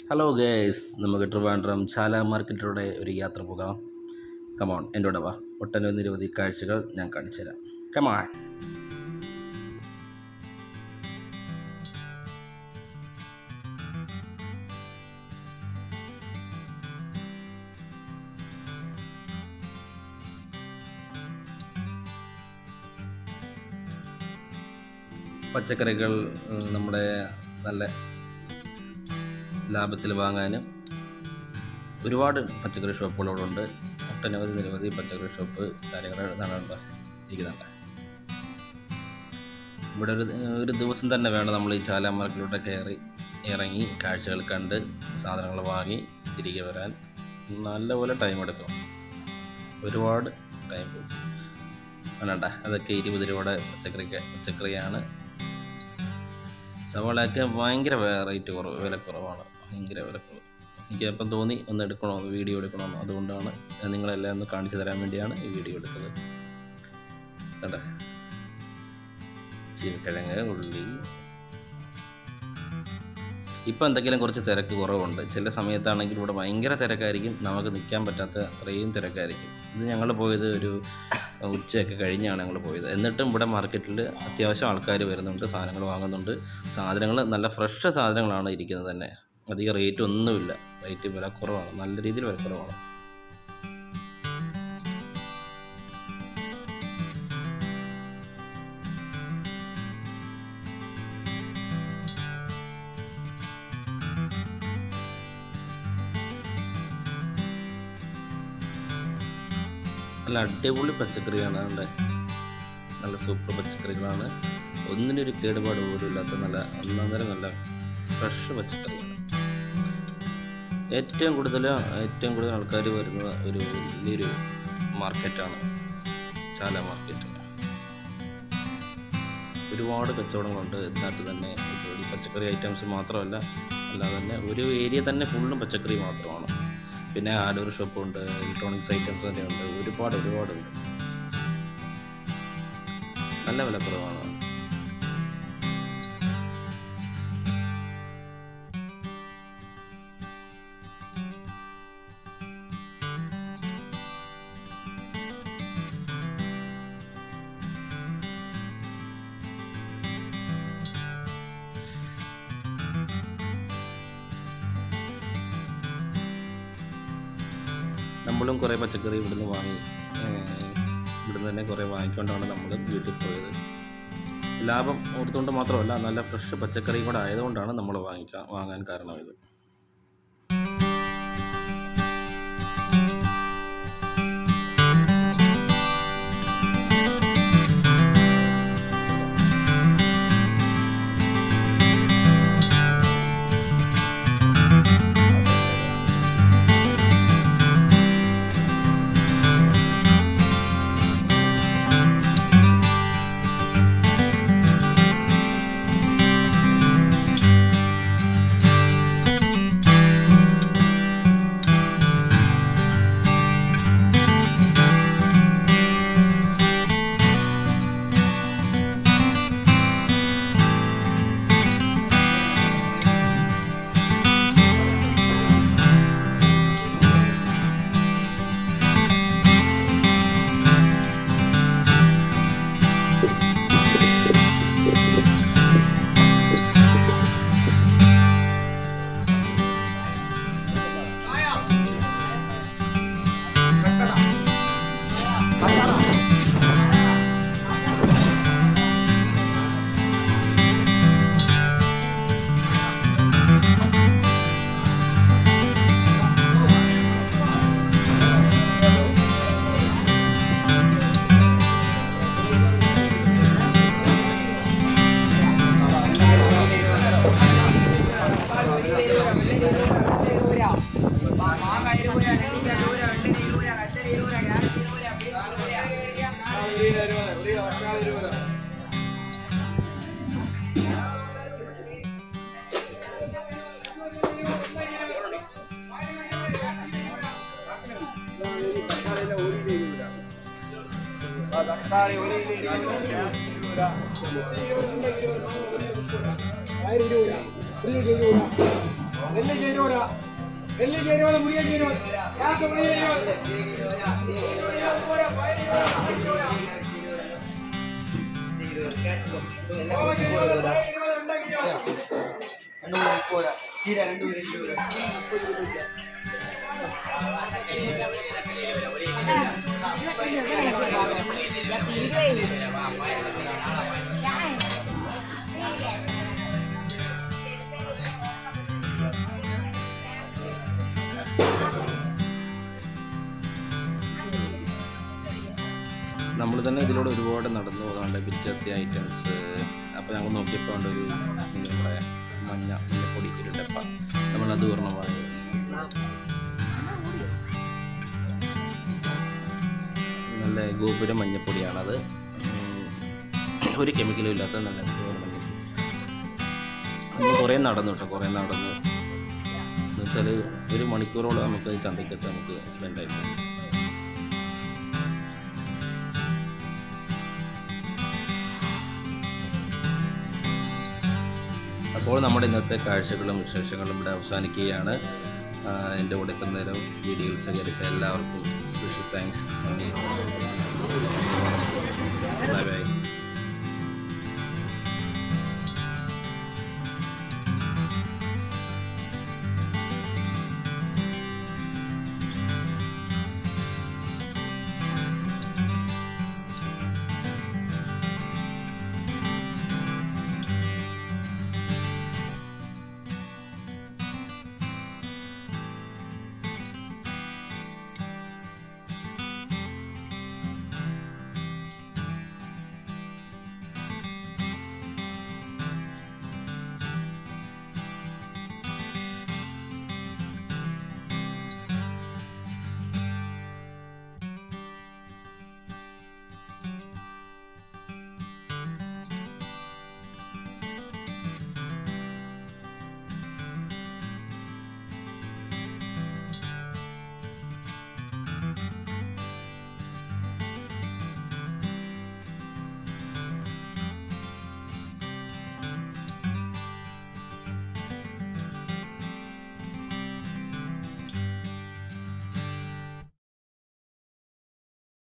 Hello guys നമുക്ക് ട്രിവാൻഡ്രം ചാല മാർക്കറ്റിലൂടെ ഒരു യാത്ര പോകാം കമോൺ എൻ്റെ കൂടെ വാ ഒട്ടനവധി നിരവധി കാഴ്ചകൾ ഞാൻ കാണിച്ചു തരാം കമോൺ പച്ചക്കറികൾ ഉം, നമ്മുടെ നല്ല ലാഭത്തിൽ വാങ്ങാനും ഒരുപാട് പച്ചക്കറി ഷോപ്പുകളോടുണ്ട് ഒട്ടനവധി നിരവധി പച്ചക്കറി ഷോപ്പ് കാര്യങ്ങൾ നടന്നുണ്ട് ഇരിക്കുന്നുണ്ട് ഇവിടെ ഒരു ഒരു ദിവസം തന്നെ വേണം നമ്മൾ ഈ ചാല മാർക്കറ്റിലൂടെ കയറി ഇറങ്ങി കാഴ്ചകൾ കണ്ട് സാധനങ്ങൾ വാങ്ങി തിരികെ വരാൻ നല്ലപോലെ ടൈം എടുക്കും ഒരുപാട് ടൈം പോകും വേണ്ട അതൊക്കെ ഇരുപത് രൂപയുടെ പച്ചക്കറിക്ക് പച്ചക്കറിയാണ് സവാളയൊക്കെ ഭയങ്കര റേറ്റ് കുറവ് വില കുറവാണ് ഭയങ്കര വില കുറവ് എനിക്ക് അപ്പം തോന്നി ഒന്ന് എടുക്കണോ വീഡിയോ എടുക്കണമെന്ന് അതുകൊണ്ടാണ് ഞാൻ നിങ്ങളെല്ലാം ഒന്ന് കാണിച്ചു തരാൻ വേണ്ടിയാണ് ഈ വീഡിയോ എടുത്തത് കണ്ട ചീവക്കിഴങ്ങ് ഉള്ളി ഇപ്പം എന്തെങ്കിലും കുറച്ച് തിരക്ക് കുറവുണ്ട് ചില സമയത്താണെങ്കിൽ ഇവിടെ ഭയങ്കര തിരക്കായിരിക്കും നമുക്ക് നിൽക്കാൻ പറ്റാത്ത അത്രയും തിരക്കായിരിക്കും ഇത് ഞങ്ങൾ പോയത് ഒരു ഉച്ചയൊക്കെ കഴിഞ്ഞാണ് ഞങ്ങൾ പോയത് എന്നിട്ടും ഇവിടെ മാർക്കറ്റിൽ അത്യാവശ്യം ആൾക്കാർ വരുന്നുണ്ട് സാധനങ്ങൾ വാങ്ങുന്നുണ്ട് സാധനങ്ങൾ നല്ല ഫ്രഷ് സാധനങ്ങളാണ് ഇരിക്കുന്നത് തന്നെ അധികം റേറ്റ് ഒന്നുമില്ല റേറ്റ് വില കുറവാണ് നല്ല രീതിയിൽ വില കുറവാണ് നല്ല അടിപൊളി പച്ചക്കറിയാണ് അവിടെ നല്ല സൂപ്പർ പച്ചക്കറികളാണ് ഒന്നിനൊരു കേടുപാട് പോലും ഇല്ലാത്ത നല്ല ഒന്നാന്തരം നല്ല ഫ്രഷ് പച്ചക്കറിയാണ് ഏറ്റവും കൂടുതൽ ഏറ്റവും കൂടുതൽ ആൾക്കാർ വരുന്ന ഒരു വലിയൊരു മാർക്കറ്റാണ് ചാല മാർക്കറ്റ് ഒരുപാട് കച്ചവടങ്ങളുണ്ട് ഇതിനകത്ത് തന്നെ ഇപ്പോൾ ഈ പച്ചക്കറി ഐറ്റംസ് മാത്രമല്ല അല്ലാതെ തന്നെ ഒരു ഏരിയ തന്നെ ഫുള്ളും പച്ചക്കറി മാത്രമാണ് പിന്നെ ഹാർഡ്വെയർ ഷോപ്പുണ്ട് ഇലക്ട്രോണിക്സ് ഐറ്റംസ് തന്നെ ഉണ്ട് ഒരുപാട് ഒരുപാടുണ്ട് നല്ല വിലക്കുറവാണ് നമ്മളും കുറേ പച്ചക്കറി ഇവിടുന്ന് വാങ്ങി ഏഹ്, ഇവിടുന്ന് തന്നെ കുറേ വാങ്ങിക്കൊണ്ടാണ് നമ്മൾ വീട്ടിൽ പോയത് ലാഭം ഓർത്തുകൊണ്ട് മാത്രമല്ല നല്ല ഫ്രഷ് പച്ചക്കറിയും കൂടെ ആയതുകൊണ്ടാണ് നമ്മൾ വാങ്ങിക്കാൻ വാങ്ങാൻ കാരണമായത് തക്കാളി ഒരു കിലോ ഇരുപത് രൂപ ആയിരം രൂപ ഒരു കിലോ ഇരുപത് രൂപ நெல்லிக்கு இருபது ரூபா நெல்லிக்கு இருபது முடியாது இருபது யாருக்கு முடியாது இருபது கோவக்கு இருபது, பயிர் இருபது, வெண்டைக்கு இருபது. നമ്മൾ തന്നെ ഇതിലൂടെ ഒരുപാട് നടന്നു അതുകൊണ്ട് പിച്ചത്തി ഐറ്റംസ് അപ്പോൾ ഞങ്ങൾ നോക്കിയപ്പോൾ ഉണ്ട് ഒരു എന്താ പറയുക മഞ്ഞ മഞ്ഞപ്പൊടി ഒരു ഡപ്പ നമ്മളത് ഒരെണ്ണം വാങ്ങി നല്ല ഗോപുര മഞ്ഞപ്പൊടിയാണത് ഉം, ഒരു കെമിക്കലും ഇല്ലാത്ത നല്ല pure മഞ്ഞപ്പൊടി നമ്മൾ കുറേ നടന്നു കേട്ടോ കുറേ നടന്ന് എന്ന് വെച്ചാൽ ഒരു മണിക്കൂറോളം നമുക്ക് ഈ ചന്തയ്ക്കത്ത് നമുക്ക് സ്പെൻഡ് ആയി പോകും അപ്പോൾ നമ്മുടെ ഇന്നത്തെ കാഴ്ചകളും വിശേഷങ്ങളും ഇവിടെ അവസാനിക്കുകയാണ് ആ, എൻ്റെ കൂടെ ഇത്ര നേരം വീഡിയോയിൽ സഹകരിച്ച എല്ലാവർക്കും സ്പെഷ്യൽ താങ്ക്സ്